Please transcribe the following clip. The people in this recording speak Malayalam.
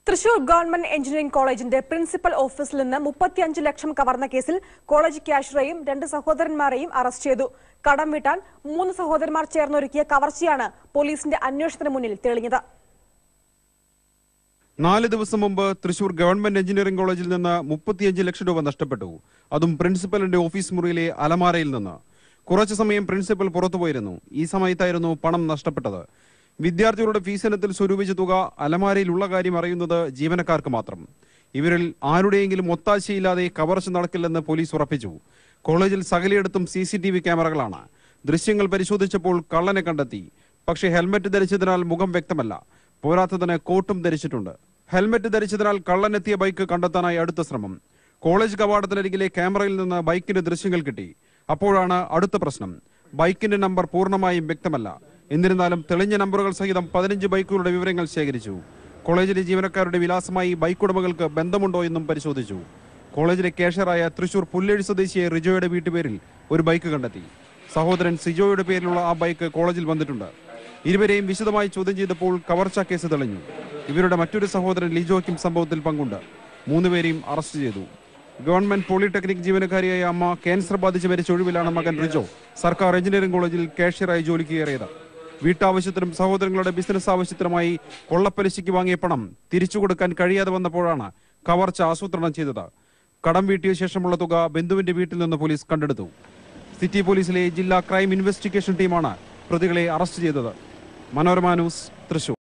തൃശൂർ ഗവൺമെന്റ് എഞ്ചിനീയറിംഗ് കോളേജിന്റെ പ്രിൻസിപ്പൽ ഓഫീസിൽ നിന്ന് മുപ്പത്തിയഞ്ച് ലക്ഷം കവർന്ന കേസിൽ കോളേജ് ക്യാഷറെയും രണ്ട് സഹോദരന്മാരെയും അറസ്റ്റ് ചെയ്തു കടം വീട്ടാൻ മൂന്ന് സഹോദരന്മാർ ചേർന്നൊരുക്കിയ കവർച്ചയാണ് പോലീസിന്റെ അന്വേഷണത്തിന് മുന്നിൽ തെളിഞ്ഞത് നാല് ദിവസം മുമ്പ് തൃശൂർ ഗവൺമെന്റ് എഞ്ചിനീയറിംഗ് കോളേജിൽ നിന്ന് മുപ്പത്തിയഞ്ച് ലക്ഷം രൂപ നഷ്ടപ്പെട്ടു അതും പ്രിൻസിപ്പലിന്റെ ഓഫീസ് മുറിയിലെ അലമാരയിൽ നിന്ന് കുറച്ചു സമയം പ്രിൻസിപ്പൽ പുറത്തുപോയിരുന്നു ഈ സമയത്തായിരുന്നു പണം നഷ്ടപ്പെട്ടത് വിദ്യാർത്ഥികളുടെ ഫീസ് ഇനത്തിൽ സ്വരൂപിച്ച തുക അലമാരയിലുള്ള കാര്യം അറിയുന്നത് ജീവനക്കാർക്ക് മാത്രം ഇവരിൽ ആരുടെയെങ്കിലും ഒത്താശയില്ലാതെ കവർച്ച നടക്കില്ലെന്ന് പോലീസ് ഉറപ്പിച്ചു കോളേജിൽ സകലയിടത്തും സി സി ടി വി ക്യാമറകളാണ് ദൃശ്യങ്ങൾ പരിശോധിച്ചപ്പോൾ കള്ളനെ കണ്ടെത്തി പക്ഷേ ഹെൽമറ്റ് ധരിച്ചതിനാൽ മുഖം വ്യക്തമല്ല പോരാത്തതിന് കോട്ടും ധരിച്ചിട്ടുണ്ട് ഹെൽമറ്റ് ധരിച്ചതിനാൽ കള്ളനെത്തിയ ബൈക്ക് കണ്ടെത്താനായി അടുത്ത ശ്രമം കോളേജ് കവാടത്തിനരികിലെ ക്യാമറയിൽ നിന്ന് ബൈക്കിന്റെ ദൃശ്യങ്ങൾ കിട്ടി അപ്പോഴാണ് അടുത്ത പ്രശ്നം ബൈക്കിന്റെ നമ്പർ പൂർണ്ണമായും വ്യക്തമല്ല എന്നിരുന്നാലും തെളിഞ്ഞ നമ്പറുകൾ സഹിതം പതിനഞ്ച് ബൈക്കുകളുടെ വിവരങ്ങൾ ശേഖരിച്ചു കോളേജിലെ ജീവനക്കാരുടെ വിലാസമായി ബൈക്ക് ഉടമകൾക്ക് ബന്ധമുണ്ടോ എന്നും പരിശോധിച്ചു കോളേജിലെ കേഷറായ തൃശൂർ പുല്ലേഴി സ്വദേശിയെ റിജോയുടെ വീട്ടുപേരിൽ ഒരു ബൈക്ക് കണ്ടെത്തി സഹോദരൻ സിജോയുടെ പേരിലുള്ള ആ ബൈക്ക് കോളേജിൽ വന്നിട്ടുണ്ട് ഇരുവരെയും വിശദമായി ചോദ്യം ചെയ്തപ്പോൾ കവർച്ചാ കേസ് തെളിഞ്ഞു ഇവരുടെ മറ്റൊരു സഹോദരൻ ലിജോയ്ക്കും സംഭവത്തിൽ പങ്കുണ്ട് മൂന്നുപേരെയും അറസ്റ്റ് ചെയ്തു ഗവൺമെന്റ് പോളിടെക്നിക് ജീവനക്കാരിയായ അമ്മ ക്യാൻസർ ബാധിച്ച് മരിച്ച ഒഴിവിലാണ് മകൻ റിജോ സർക്കാർ എഞ്ചിനീയറിംഗ് കോളേജിൽ കാഷ്യറായി ജോലിക്ക് കയറിയത് വീട്ടാവശ്യത്തിനും സഹോദരങ്ങളുടെ ബിസിനസ് ആവശ്യത്തിനുമായി കൊള്ളപ്പലിശയ്ക്ക് വാങ്ങിയ പണം തിരിച്ചു കൊടുക്കാൻ കഴിയാതെ വന്നപ്പോഴാണ് കവർച്ച ആസൂത്രണം ചെയ്തത് കടം വീട്ടിയ ശേഷമുള്ള തുക ബന്ധുവിന്റെ വീട്ടിൽ നിന്ന് പോലീസ് കണ്ടെടുത്തു സിറ്റി പോലീസിലെ ജില്ലാ ക്രൈം ഇൻവെസ്റ്റിഗേഷൻ ടീമാണ് പ്രതികളെ അറസ്റ്റ് ചെയ്തത് മനോരമ ന്യൂസ് തൃശൂർ